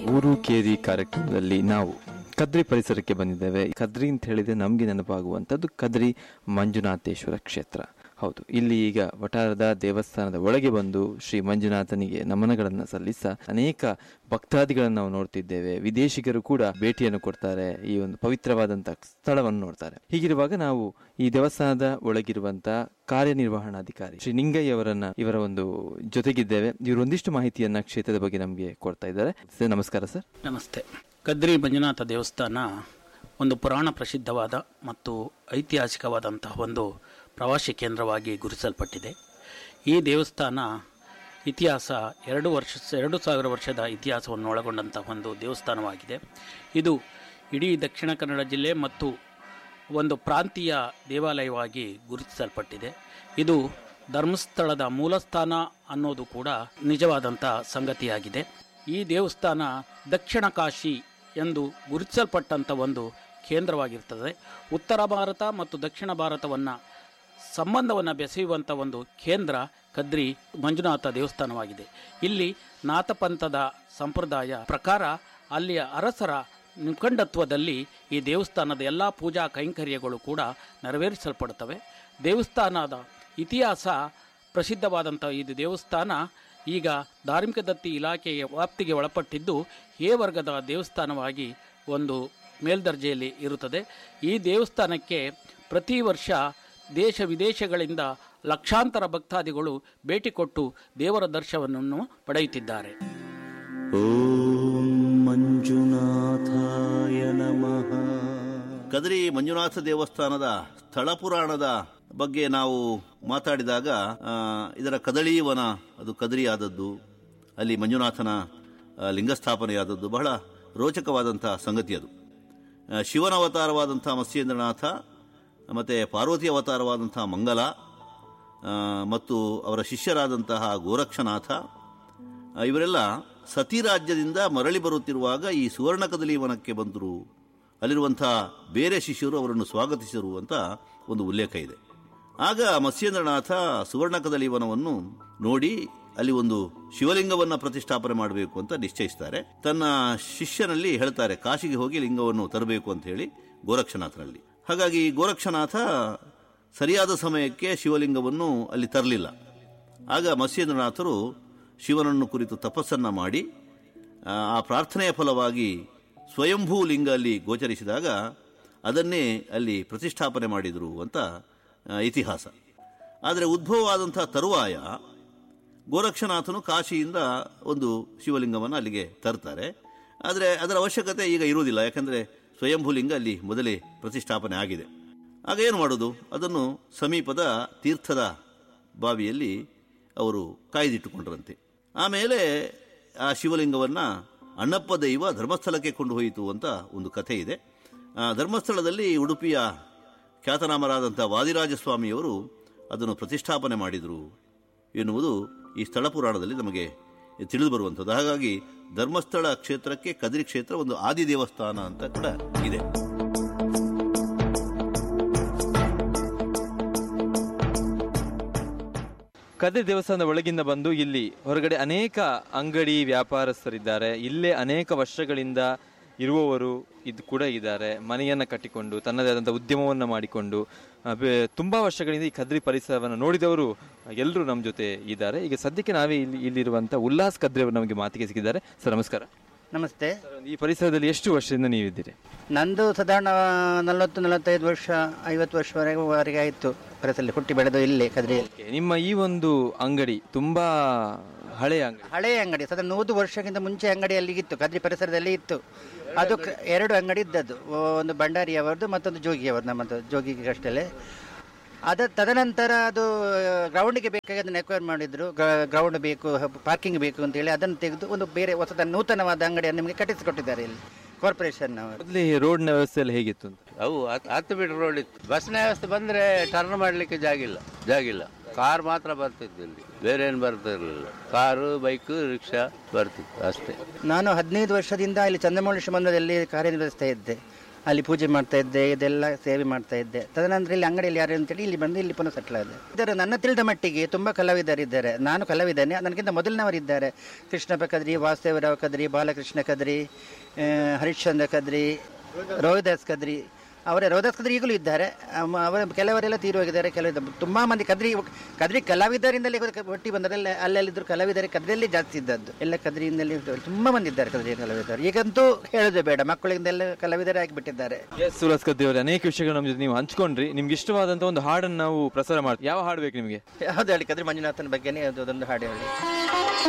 ಊರು ಕೇರಿ ಕಾರ್ಯಕ್ರಮದಲ್ಲಿ ನಾವು ಕದ್ರಿ ಪರಿಸರಕ್ಕೆ ಬಂದಿದ್ದೇವೆ ಕದ್ರಿ ಅಂತ ಹೇಳಿದ್ರೆ ನಮಗೆ ನೆನಪಾಗುವಂಥದ್ದು ಕದ್ರಿ ಮಂಜುನಾಥೇಶ್ವರ ಕ್ಷೇತ್ರ ಹೌದು ಇಲ್ಲಿ ಈಗ ವಟಾರದ ದೇವಸ್ಥಾನದ ಒಳಗೆ ಬಂದು ಶ್ರೀ ಮಂಜುನಾಥನಿಗೆ ನಮನಗಳನ್ನು ಸಲ್ಲಿಸ ಅನೇಕ ಭಕ್ತಾದಿಗಳನ್ನು ನಾವು ನೋಡ್ತಿದ್ದೇವೆ ವಿದೇಶಿಗರು ಕೂಡ ಭೇಟಿಯನ್ನು ಕೊಡ್ತಾರೆ ಈ ಒಂದು ಪವಿತ್ರವಾದಂತಹ ಸ್ಥಳವನ್ನು ನೋಡ್ತಾರೆ ಹೀಗಿರುವಾಗ ನಾವು ಈ ದೇವಸ್ಥಾನದ ಒಳಗಿರುವಂತಹ ಕಾರ್ಯನಿರ್ವಹಣಾಧಿಕಾರಿ ಶ್ರೀ ನಿಂಗಯ್ಯ ಅವರನ್ನ ಇವರ ಒಂದು ಜೊತೆಗಿದ್ದೇವೆ ಇವರು ಒಂದಿಷ್ಟು ಮಾಹಿತಿಯನ್ನ ಕ್ಷೇತ್ರದ ಬಗ್ಗೆ ನಮಗೆ ಕೊಡ್ತಾ ಇದ್ದಾರೆ ಸರ್ ನಮಸ್ಕಾರ ಸರ್ ನಮಸ್ತೆ ಕದ್ರಿ ಮಂಜುನಾಥ ದೇವಸ್ಥಾನ ಒಂದು ಪುರಾಣ ಪ್ರಸಿದ್ಧವಾದ ಮತ್ತು ಐತಿಹಾಸಿಕವಾದಂತಹ ಒಂದು ಪ್ರವಾಸಿ ಕೇಂದ್ರವಾಗಿ ಗುರುತಿಸಲ್ಪಟ್ಟಿದೆ ಈ ದೇವಸ್ಥಾನ ಇತಿಹಾಸ ಎರಡು ವರ್ಷ ಎರಡು ಸಾವಿರ ವರ್ಷದ ಇತಿಹಾಸವನ್ನು ಒಳಗೊಂಡಂತಹ ಒಂದು ದೇವಸ್ಥಾನವಾಗಿದೆ ಇದು ಇಡೀ ದಕ್ಷಿಣ ಕನ್ನಡ ಜಿಲ್ಲೆ ಮತ್ತು ಒಂದು ಪ್ರಾಂತೀಯ ದೇವಾಲಯವಾಗಿ ಗುರುತಿಸಲ್ಪಟ್ಟಿದೆ ಇದು ಧರ್ಮಸ್ಥಳದ ಮೂಲಸ್ಥಾನ ಅನ್ನೋದು ಕೂಡ ನಿಜವಾದಂಥ ಸಂಗತಿಯಾಗಿದೆ ಈ ದೇವಸ್ಥಾನ ದಕ್ಷಿಣ ಕಾಶಿ ಎಂದು ಗುರುತಿಸಲ್ಪಟ್ಟಂಥ ಒಂದು ಕೇಂದ್ರವಾಗಿರ್ತದೆ ಉತ್ತರ ಭಾರತ ಮತ್ತು ದಕ್ಷಿಣ ಭಾರತವನ್ನು ಸಂಬಂಧವನ್ನು ಬೆಸೆಯುವಂಥ ಒಂದು ಕೇಂದ್ರ ಕದ್ರಿ ಮಂಜುನಾಥ ದೇವಸ್ಥಾನವಾಗಿದೆ ಇಲ್ಲಿ ನಾಥಪಂಥದ ಸಂಪ್ರದಾಯ ಪ್ರಕಾರ ಅಲ್ಲಿಯ ಅರಸರ ಮುಖಂಡತ್ವದಲ್ಲಿ ಈ ದೇವಸ್ಥಾನದ ಎಲ್ಲ ಪೂಜಾ ಕೈಂಕರ್ಯಗಳು ಕೂಡ ನೆರವೇರಿಸಲ್ಪಡುತ್ತವೆ ದೇವಸ್ಥಾನದ ಇತಿಹಾಸ ಪ್ರಸಿದ್ಧವಾದಂಥ ಇದು ದೇವಸ್ಥಾನ ಈಗ ಧಾರ್ಮಿಕ ದತ್ತಿ ಇಲಾಖೆಯ ವ್ಯಾಪ್ತಿಗೆ ಒಳಪಟ್ಟಿದ್ದು ಎ ವರ್ಗದ ದೇವಸ್ಥಾನವಾಗಿ ಒಂದು ಮೇಲ್ದರ್ಜೆಯಲ್ಲಿ ಇರುತ್ತದೆ ಈ ದೇವಸ್ಥಾನಕ್ಕೆ ಪ್ರತಿ ವರ್ಷ ದೇಶ ವಿದೇಶಗಳಿಂದ ಲಕ್ಷಾಂತರ ಭಕ್ತಾದಿಗಳು ಭೇಟಿ ಕೊಟ್ಟು ದೇವರ ದರ್ಶನವನ್ನು ಪಡೆಯುತ್ತಿದ್ದಾರೆ ಓಂ ಮಂಜುನಾಥಾಯ ನಮಃ ಕದ್ರಿ ಮಂಜುನಾಥ ದೇವಸ್ಥಾನದ ಸ್ಥಳ ಪುರಾಣದ ಬಗ್ಗೆ ನಾವು ಮಾತಾಡಿದಾಗ ಆ, ಇದರ ಕದಳೀವನ ಅದು ಕದರಿ ಆದದ್ದು ಅಲ್ಲಿ ಮಂಜುನಾಥನ ಆ, ಲಿಂಗಸ್ಥಾಪನೆಯಾದದ್ದು ಬಹಳ ರೋಚಕವಾದಂಥ ಸಂಗತಿ ಅದು ಆ, ಶಿವನ ಅವತಾರವಾದಂಥ ಮತ್ಸ್ಯೇಂದ್ರನಾಥ ಮತ್ತು ಪಾರ್ವತಿ ಅವತಾರವಾದಂಥ ಮಂಗಲ ಆ, ಮತ್ತು ಅವರ ಶಿಷ್ಯರಾದಂತಹ ಗೋರಕ್ಷನಾಥ ಆ, ಇವರೆಲ್ಲ ಸತಿ ರಾಜ್ಯದಿಂದ ಮರಳಿ ಬರುತ್ತಿರುವಾಗ ಈ ಸುವರ್ಣ ಕದಲೀವನಕ್ಕೆ ಬಂದರು ಅಲ್ಲಿರುವಂಥ ಬೇರೆ ಶಿಷ್ಯರು ಅವರನ್ನು ಸ್ವಾಗತಿಸಿದರು ಅಂತ ಒಂದು ಉಲ್ಲೇಖ ಇದೆ ಆಗ ಮತ್ಸ್ಯೇಂದ್ರನಾಥ ಸುವರ್ಣ ಕದಲೀವನವನ್ನು ನೋಡಿ ಅಲ್ಲಿ ಒಂದು ಶಿವಲಿಂಗವನ್ನು ಪ್ರತಿಷ್ಠಾಪನೆ ಮಾಡಬೇಕು ಅಂತ ನಿಶ್ಚಯಿಸ್ತಾರೆ ತನ್ನ ಶಿಷ್ಯನಲ್ಲಿ ಹೇಳ್ತಾರೆ ಕಾಶಿಗೆ ಹೋಗಿ ಲಿಂಗವನ್ನು ತರಬೇಕು ಅಂತ ಹೇಳಿ ಗೋರಕ್ಷನಾಥನಲ್ಲಿ ಹಾಗಾಗಿ ಗೋರಕ್ಷನಾಥ ಸರಿಯಾದ ಸಮಯಕ್ಕೆ ಶಿವಲಿಂಗವನ್ನು ಅಲ್ಲಿ ತರಲಿಲ್ಲ ಆಗ ಮತ್ಸ್ಯೇಂದ್ರನಾಥರು ಶಿವನನ್ನು ಕುರಿತು ತಪಸ್ಸನ್ನು ಮಾಡಿ ಆ, ಆ ಪ್ರಾರ್ಥನೆಯ ಫಲವಾಗಿ ಸ್ವಯಂಭೂ ಲಿಂಗ ಅಲ್ಲಿ ಗೋಚರಿಸಿದಾಗ ಅದನ್ನೇ ಅಲ್ಲಿ ಪ್ರತಿಷ್ಠಾಪನೆ ಮಾಡಿದರು ಅಂತ ಆ, ಇತಿಹಾಸ ಆದರೆ ಉದ್ಭವವಾದಂಥ ತರುವಾಯ ಗೋರಕ್ಷನಾಥನು ಕಾಶಿಯಿಂದ ಒಂದು ಶಿವಲಿಂಗವನ್ನು ಅಲ್ಲಿಗೆ ತರ್ತಾರೆ ಆದರೆ ಅದರ ಅವಶ್ಯಕತೆ ಈಗ ಇರುವುದಿಲ್ಲ ಯಾಕಂದರೆ ಸ್ವಯಂಭೂಲಿಂಗ ಅಲ್ಲಿ ಮೊದಲೇ ಪ್ರತಿಷ್ಠಾಪನೆ ಆಗಿದೆ ಆಗ ಏನು ಮಾಡೋದು ಅದನ್ನು ಸಮೀಪದ ತೀರ್ಥದ ಬಾವಿಯಲ್ಲಿ ಅವರು ಕಾಯ್ದಿಟ್ಟುಕೊಂಡ್ರಂತೆ ಆಮೇಲೆ ಆ ಶಿವಲಿಂಗವನ್ನು ಅಣ್ಣಪ್ಪ ದೈವ ಧರ್ಮಸ್ಥಳಕ್ಕೆ ಕೊಂಡು ಹೋಯಿತು ಅಂತ ಒಂದು ಕಥೆ ಇದೆ ಆ ಧರ್ಮಸ್ಥಳದಲ್ಲಿ ಉಡುಪಿಯ ಖ್ಯಾತನಾಮರಾದಂಥ ವಾದಿರಾಜ ಸ್ವಾಮಿಯವರು ಅದನ್ನು ಪ್ರತಿಷ್ಠಾಪನೆ ಮಾಡಿದರು ಎನ್ನುವುದು ಈ ಸ್ಥಳ ಪುರಾಣದಲ್ಲಿ ನಮಗೆ ತಿಳಿದು ಬರುವಂಥದ್ದು ಹಾಗಾಗಿ ಧರ್ಮಸ್ಥಳ ಕ್ಷೇತ್ರಕ್ಕೆ ಕದಿರಿ ಕ್ಷೇತ್ರ ಒಂದು ಆದಿ ದೇವಸ್ಥಾನ ಅಂತ ಕೂಡ ಇದೆ ಕದ್ರಿ ದೇವಸ್ಥಾನದ ಒಳಗಿಂದ ಬಂದು ಇಲ್ಲಿ ಹೊರಗಡೆ ಅನೇಕ ಅಂಗಡಿ ವ್ಯಾಪಾರಸ್ಥರಿದ್ದಾರೆ ಇಲ್ಲೇ ಅನೇಕ ವರ್ಷಗಳಿಂದ ಇರುವವರು ಇದು ಕೂಡ ಇದ್ದಾರೆ ಮನೆಯನ್ನ ಕಟ್ಟಿಕೊಂಡು ತನ್ನದೇ ಆದಂಥ ಉದ್ಯಮವನ್ನ ಮಾಡಿಕೊಂಡು ಆ, ಬೆ- ತುಂಬಾ ವರ್ಷಗಳಿಂದ ಈ ಕದ್ರಿ ಪರಿಸರವನ್ನು ನೋಡಿದವರು ಎಲ್ಲರೂ ನಮ್ಮ ಜೊತೆ ಇದ್ದಾರೆ ಈಗ ಸದ್ಯಕ್ಕೆ ನಾವೇ ಇಲ್ಲಿ ಇಲ್ಲಿರುವಂಥ ಉಲ್ಲಾಸ್ ಕದ್ರಿ ಅವರು ನಮಗೆ ಮಾತಿಗೆ ಸಿಕ್ಕಿದ್ದಾರೆ ಸರ್ ನಮಸ್ಕಾರ ನಮಸ್ತೆ ಈ ಪರಿಸರದಲ್ಲಿ ಎಷ್ಟು ವರ್ಷದಿಂದ ನೀವಿದ್ದೀರಿ ನಂದು ಸಾಧಾರಣ ನಲವತ್ತು ನಲವತ್ತೈದು ವರ್ಷ ಐವತ್ತು ವರ್ಷವರೆಗೆ ವರೆಗೆ ಆಯಿತು ಪರಿಸರದಲ್ಲಿ ಹುಟ್ಟಿ ಬೆಳೆದು ಇಲ್ಲಿ ಕದ್ರಿಯಲ್ಲಿ ನಿಮ್ಮ ಈ ಒಂದು ಅಂಗಡಿ ತುಂಬಾ ಹಳೆಯ ಅಂಗಡಿ ಹಳೆಯ ಅಂಗಡಿ ಸಾಧಾರಣ ನೂರು ವರ್ಷಕ್ಕಿಂತ ಮುಂಚೆ ಅಂಗಡಿ ಅಲ್ಲಿ ಇತ್ತು ಕದ್ರಿ ಪರಿಸರದಲ್ಲಿ ಇತ್ತು ಅದು ಕ- ಎರಡು ಅಂಗಡಿ ಇದ್ದದ್ದು ಒಂದು ಭಂಡಾರಿಯವರದ್ದು ಮತ್ತೊಂದು ಜೋಗಿಯವರದ್ದು ನಮ್ಮದು ಜೋಗಿಗೆ ಅಷ್ಟೇ ಅದ ತದನಂತರ ಅದು ಗ್ರೌಂಡಿಗೆ ಬೇಕಾಗಿ ಅದನ್ನು ಎಕ್ವೈರ್ ಮಾಡಿದ್ರು ಗ್ರೌಂಡ್ ಬೇಕು ಪಾರ್ಕಿಂಗ್ ಬೇಕು ಅಂತೇಳಿ ಅದನ್ನು ತೆಗೆದು ಒಂದು ಬೇರೆ ಹೊಸದ ನೂತನವಾದ ಅಂಗಡಿಯನ್ನು ನಿಮಗೆ ಕಟ್ಟಿಸಿಕೊಟ್ಟಿದ್ದಾರೆ ಇಲ್ಲಿ ಕಾರ್ಪೊರೇಷನ್ ಅವರು ಮೊದಲೇ ರೋಡ್ನ ವ್ಯವಸ್ಥೆ ಎಲ್ಲ ಹೇಗಿತ್ತು ಅಂತ ಅವು ಹತ್- ಹತ್ತು ಮೀಟರ್ ರೋಡ್ ಇತ್ತು ಬಸ್ನ ವ್ಯವಸ್ಥೆ ಬಂದ್ರೆ ಟರ್ನ್ ಮಾಡ್ಲಿಕ್ಕೆ ಜಾಗಿಲ್ಲ ಜಾಗಿಲ್ಲ ಕಾರ್ ಮಾತ್ರ ಬರ್ತಿತ್ತು ಇಲ್ಲಿ ಬೇರೆ ಏನು ಬರ್ತಿರ್ಲಿಲ್ಲ ಕಾರು ಬೈಕ್ ರಿಕ್ಷಾ ಬರ್ತಿತ್ತು ಅಷ್ಟೇ ನಾನು ಹದಿನೈದು ವರ್ಷದಿಂದ ಇಲ್ಲಿ ಚಂದ್ರಮೌಳಿ ಮಂದಿರದಲ್ಲಿ ಕಾರ್ಯನಿರ್ವಹಿಸ್ತಾ ಇದ್ದೆ ಅಲ್ಲಿ ಪೂಜೆ ಮಾಡ್ತಾ ಇದ್ದೆ ಇದೆಲ್ಲ ಸೇವೆ ಮಾಡ್ತಾ ಇದ್ದೆ ತದನಂತರ ಇಲ್ಲಿ ಅಂಗಡಿಯಲ್ಲಿ ಯಾರು ಅಂತೇಳಿ ಇಲ್ಲಿ ಬಂದು ಇಲ್ಲಿ ಪುನಃ ಸೆಟ್ಲ್ ಆದೆ ಇದರ ನನ್ನ ತಿಳಿದ ಮಟ್ಟಿಗೆ ತುಂಬ ಕಲಾವಿದರಿದ್ದಾರೆ ನಾನು ಕಲಾವಿದನೇ ನನಗಿಂತ ಮೊದಲಿನವರಿದ್ದಾರೆ ಕೃಷ್ಣಪ್ಪ ಕದ್ರಿ ವಾಸುದೇವರಾವ್ ಕದ್ರಿ ಬಾಲಕೃಷ್ಣ ಕದ್ರಿ ಆ, ಹರಿಶ್ಚಂದ್ರ ಕದ್ರಿ ರೋಹಿದಾಸ್ ಕದ್ರಿ ಅವರ ರೋಹಿದಾಸ್ ಕದ್ರಿ ಈಗಲೂ ಇದ್ದಾರೆ ಅಮ್ಮ- ಅವರ ಕೆಲವರೆಲ್ಲ ತೀರಿ ಹೋಗಿದ್ದಾರೆ ಕೆಲವು ತುಂಬ ಮಂದಿ ಕದ್ರಿ ಕದ್ರಿ ಕಲಾವಿದರಿಂದಲೇ ಒಟ್ಟಿ ಬಂದರೆಲ್ಲ ಅಲ್ಲಲ್ಲಿದ್ದರು ಕಲಾವಿದರೇ ಕದ್ರಿಯಲ್ಲಿ ಜಾಸ್ತಿ ಇದ್ದದ್ದು ಎಲ್ಲ ಕದ್ರಿಯಿಂದಲೇ ತುಂಬ ಮಂದಿ ಇದ್ದಾರೆ ಕದ್ರಿ ಕಲಾವಿದರು ಈಗಂತೂ ಹೇಳೋದೇ ಬೇಡ ಮಕ್ಕಳಿಂದೆಲ್ಲ ಕಲಾವಿದರೇ ಆಗಿಬಿಟ್ಟಿದ್ದಾರೆ ಎಸ್ ಸುರಸ್ ಕದ್ದಿ ಅವರೇ ಅನೇಕ ವಿಷಯಗಳು ನಮ್ಮ ಜೊತೆ ನೀವು ಹಂಚ್ಕೊಂಡ್ರಿ ನಿಮ್ಗೆ ಇಷ್ಟವಾದಂತ ಒಂದು ಹಾಡನ್ನು ನಾವು ಪ್ರಸಾರ ಮಾಡ್ತೀವಿ ಯಾವ ಹಾಡು ಬೇಕು ನಿಮಗೆ ಯಾವ್ದು ಹೇಳಿ ಕದ್ರಿ ಮಂಜುನಾಥನ ಬಗ್ಗೆನೇ ಅದು ಅದೊಂದು ಹಾಡು ಹೇಳಿ